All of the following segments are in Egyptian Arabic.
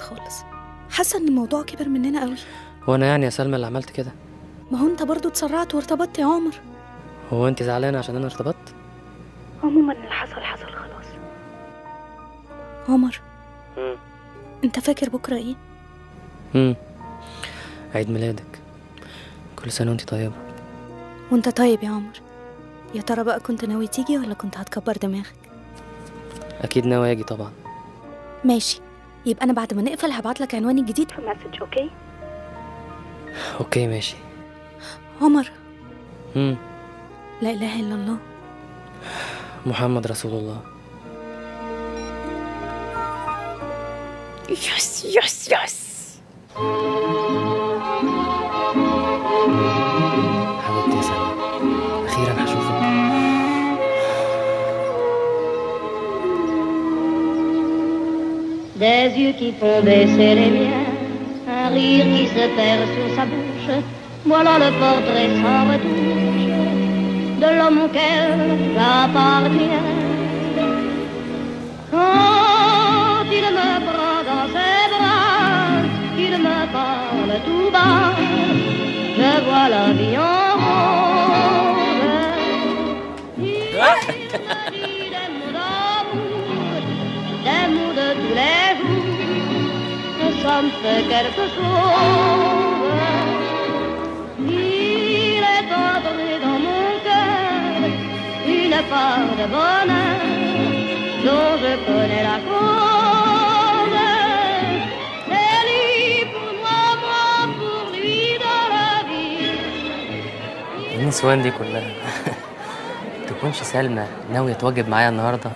خالص حاسه ان الموضوع كبر مننا قوي هو انا يعني يا سلمى اللي عملت كده ما هو انت برضو اتسرعت وارتبطت يا عمر هو انت زعلانه عشان انا ارتبطت عموما اللي حصل حصل خلاص عمر انت فاكر بكره ايه امم عيد ميلادك كل سنه وانت طيبه وانت طيب يا عمر يا ترى بقى كنت ناوي تيجي ولا كنت هتكبر دماغك اكيد ناوي اجي طبعا ماشي يبقى انا بعد ما نقفل هبعت لك عنواني الجديد في مسج اوكي اوكي ماشي عمر امم لا اله الا الله محمد رسول الله يس يس يس حبيبتي يا سلمى اخيرا هشوفك Des yeux qui font baisser les miens, un rire qui se perd sur sa bouche. Voilà le portrait sans retouche de l'homme auquel j'appartiens. Quand il me prend dans ses bras, qu'il me parle tout bas, je vois la vie en rose. Il me dit des mots d'amour, des mots de tous les jours, que ça me fait quelque chose. Il est entré dans mon cœur une part de bonheur dont je connais la cause. C'est lui pour moi, moi pour lui dans la vie. ايه النسوان دي كلها تكونش سلمى ناوية تواجب معايا النهاردة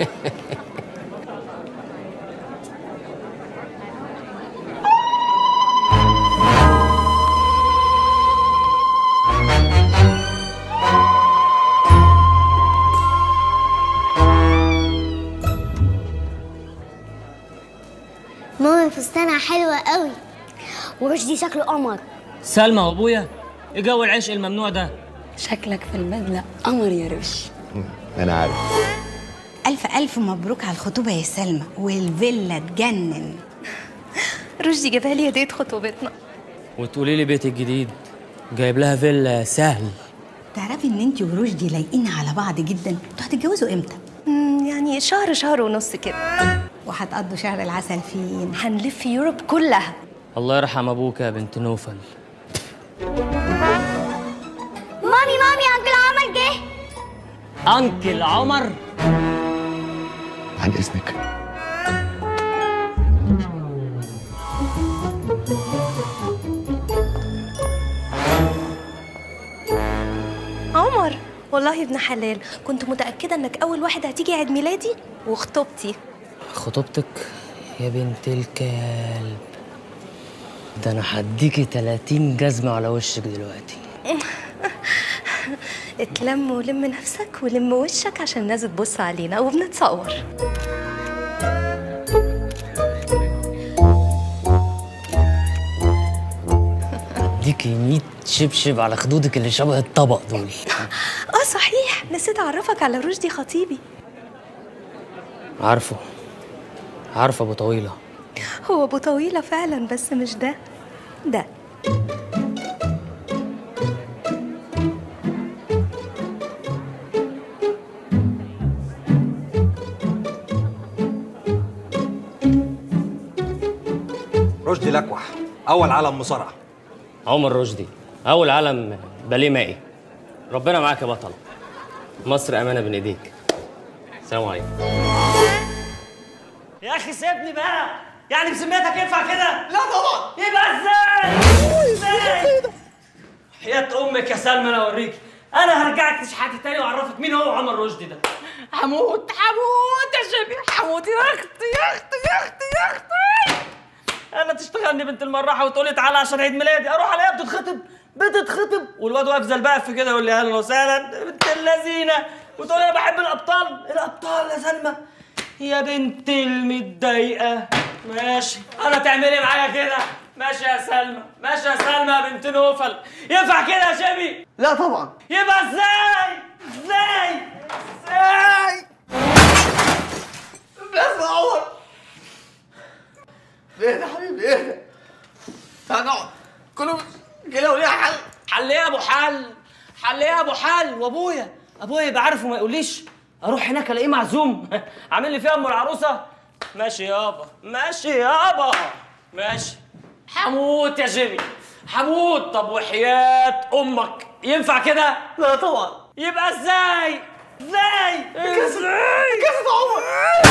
ماما فستانها حلوة قوي ورشدي شكله قمر سلمى وابويا ايه جو العشق الممنوع ده شكلك في البدلة قمر يا رش انا عارف ألف ألف مبروك على الخطوبة يا سلمى والفيلا تجنن رشدي جابها لي هدية خطوبتنا وتقولي لي بيت الجديد جايب لها فيلا سهل تعرفي إن أنت ورشدي لايقين على بعض جدا انتوا هتتجوزوا إمتى؟ مم، يعني شهر شهر ونص كده وهتقضوا شهر العسل فين؟ هنلف يوروب كلها الله يرحم ابوك يا بنت نوفل مامي مامي أنكل عمر جه انكل عمر عن اذنك عمر والله ابن حلال كنت متأكدة انك أول واحد هتيجي عيد ميلادي وخطوبتي خطوبتك يا بنت الكلب ده انا هديكي 30 جزمة على وشك دلوقتي اتلم ولم نفسك ولم وشك عشان الناس تبص علينا وبنتصور اديكي 100 شبشب على خدودك اللي شبه الطبق دول اه صحيح نسيت اعرفك على رشدي خطيبي عارفه عارفه ابو طويله هو ابو طويلة فعلا بس مش ده ده رشدي لكوح اول علم مصارعه عمر رشدي اول علم باليه مائي ربنا معاك يا بطل مصر امانه بين ايديك السلام عليكم يا اخي سيبني بقى يعني بسميتك ينفع كده لا طبعا يبقى ازاي ازاي حياة امك يا سلمى انا اوريك انا هرجعك تشحاتي تاني واعرفك مين هو عمر رشدي ده هموت هموت يا شبيح هموت يا اختي يا اختي يا اختي يا اختي انا تشتغلني بنت المراحه وتقولي تعالى عشان عيد ميلادي اروح الاقيها بتتخطب بتتخطب والواد واقف زي البقف كده يقول لي اهلا وسهلا بنت اللذينه وتقول انا بحب الابطال الابطال يا سلمى يا بنت المتضايقه ماشي انا تعملي معايا كده ماشي يا سلمى ماشي يا سلمى يا بنت نوفل ينفع كده يا شبي لا طبعا يبقى ازاي ازاي ازاي بس يا عمر اهدى يا حبيبي اهدى تعال نقعد كله كده وليها حل حل ايه يا ابو حل حل ايه يا ابو حل وابويا ابويا يبقى عارف وما يقوليش اروح هناك الاقيه معزوم عامل لي فيها ام العروسه ماشي يابا ماشي يابا ماشي حموت يا جيمي حموت طب وحياة امك ينفع كده لا طبعا يبقى ازاي ازاي ازاي كاسة عمر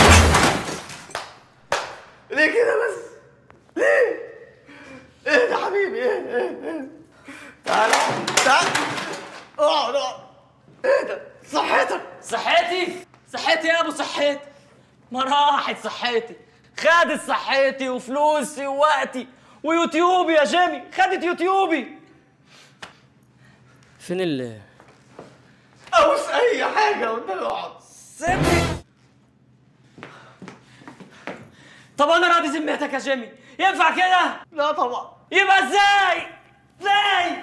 ليه كده بس ليه اهدى يا حبيبي اهدى اهدى اهدى تعال تعال اقعد اقعد اهدى صحتك صحتي صحتي يا ابو صحتي ما راحت صحتي خدت صحتي وفلوسي ووقتي ويوتيوبي يا جيمي خدت يوتيوبي فين ال ابوس اي حاجه قدامي اقعد سيبني طب انا راضي ذمتك يا جيمي ينفع كده لا طبعا يبقى ازاي ازاي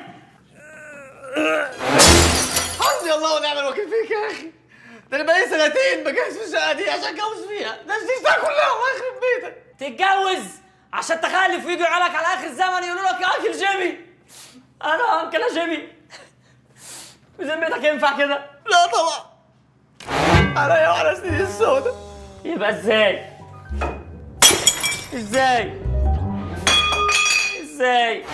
حسبي الله ونعم الوكيل فيك يا اخي ده انا بقالي سنتين بجهز في الشقه دي عشان اتجوز فيها ده السيستم كلها الله يخرب بيتك تتجوز عشان تخلف ويجوا يعلك على اخر الزمن يقولوا لك يا انكل جيمي انا انكل يا جيمي بذمتك ينفع كده؟ لا طبعا عليا وعلى سنين السوداء يبقى ازاي؟ ازاي؟ ازاي؟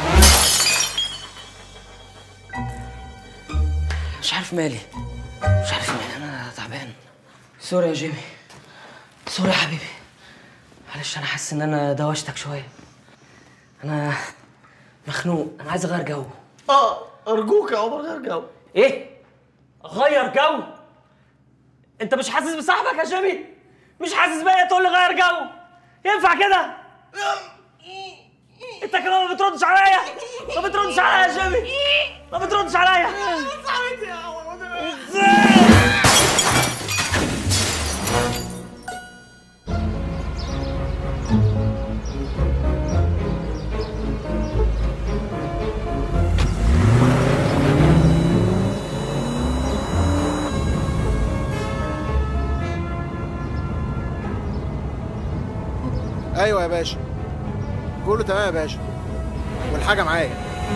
مش عارف مالي مش عارف مالي انا تعبان سوري يا جيمي سوري يا حبيبي معلش انا حاسس ان انا دوشتك شويه انا مخنوق انا عايز اغير جو اه ارجوك يا عمر غير جو ايه غير جو انت مش حاسس بصاحبك يا جيمي مش حاسس بيا تقول لي غير جو ينفع كده انت كمان ما بتردش عليا ما بتردش عليا يا جيمي ما بتردش عليا صاحبتي يا عمر ازاي ايوه يا باشا كله تمام يا باشا والحاجه معايا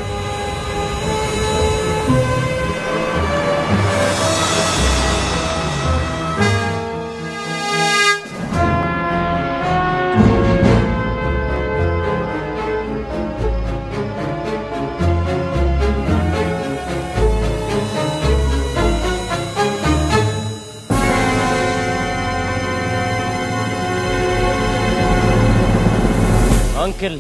انكل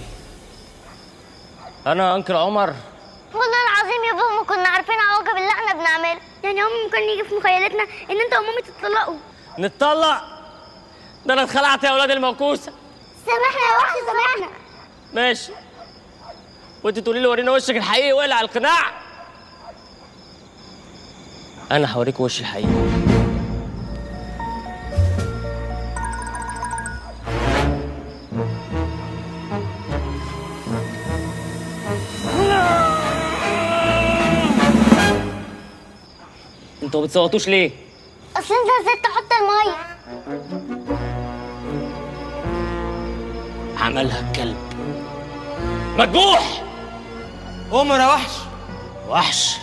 انا انكل عمر والله العظيم يا بابا ما كنا عارفين عواقب اللي احنا بنعمله يعني عمر ممكن يجي في مخيلتنا ان انت ومامي تتطلقوا نتطلق ده انا اتخلعت يا اولاد الموكوسه سامحنا يا وحش سامحنا ماشي وانت تقولي لي ورينا وشك الحقيقي واقلع القناع انا هوريك وشي الحقيقي انتوا ما بتصوتوش ليه؟ اصل انت نسيت تحط الميه عملها الكلب مذبوح عمر يا وحش وحش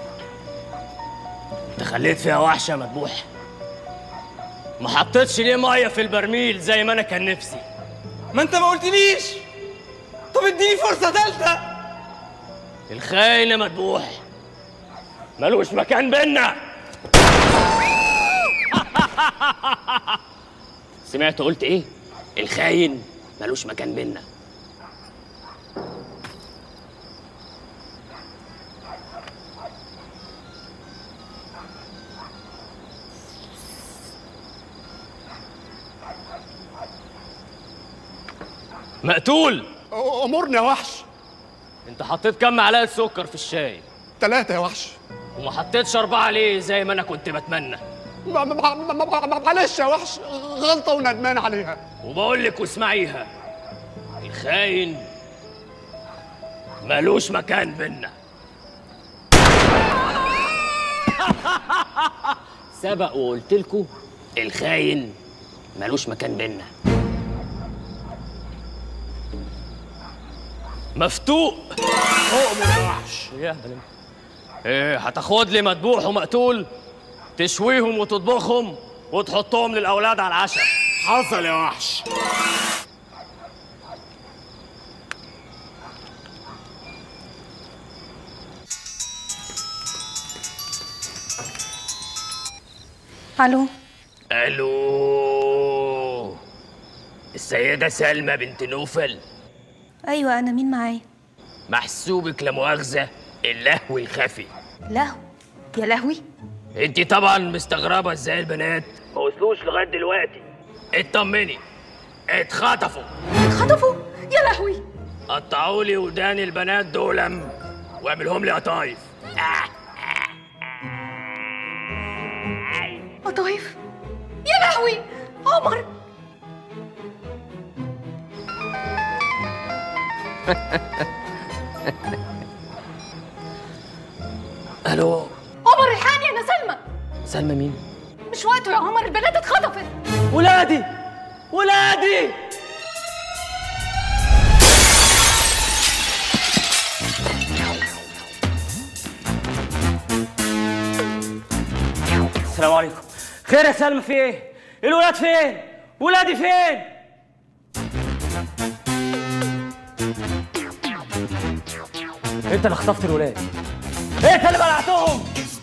انت خليت فيها وحش يا مذبوح ما حطيتش ليه ميه في البرميل زي ما انا كان نفسي ما انت ما قلتليش طب اديني فرصه ثالثه الخاين يا مذبوح ملوش مكان بينا سمعت قلت ايه الخاين ملوش مكان بينا مقتول امرني يا وحش انت حطيت كم معلقه سكر في الشاي ثلاثة يا وحش وما حطيتش اربعه ليه زي ما انا كنت بتمنى ما- ما- ما- ما- ما- معلش يا وحش غلطة وندمان عليها وبقول لك واسمعيها الخاين ملوش مكان بينا سبق وقلت لكم الخاين ملوش مكان بينا مفتوق اؤمر يا وحش يا بلم. ايه هتاخد لي مذبوح ومقتول تشويهم وتطبخهم وتحطهم للاولاد على العشاء حصل يا وحش الو الو السيدة سلمى بنت نوفل ايوه انا مين معايا محسوبك لا مؤاخذة اللهو الخفي لهو يا لهوي انت طبعا مستغربة ازاي البنات ما وصلوش لغاية دلوقتي اطمني اتخطفوا خطفوا يا لهوي قطعوا لي ودان البنات دولم واعملهم لي قطايف قطايف يا لهوي عمر الو عمر الحقني انا سلمى سلمى مين مش وقته يا عمر البنات اتخطفت ولادي ولادي السلام عليكم خير يا سلمى في ايه الولاد فين ولادي فين انت اللي خطفت الولاد انت اللي بلعتهم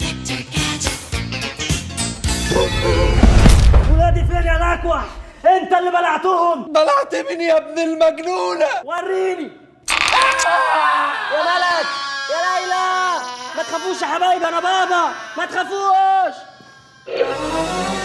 ولادي فين يا الاكوح انت اللي بلعتهم بلعت مين يا ابن المجنونة وريني يا ملك يا ليلى ما تخافوش يا حبايبي انا بابا ما تخافوش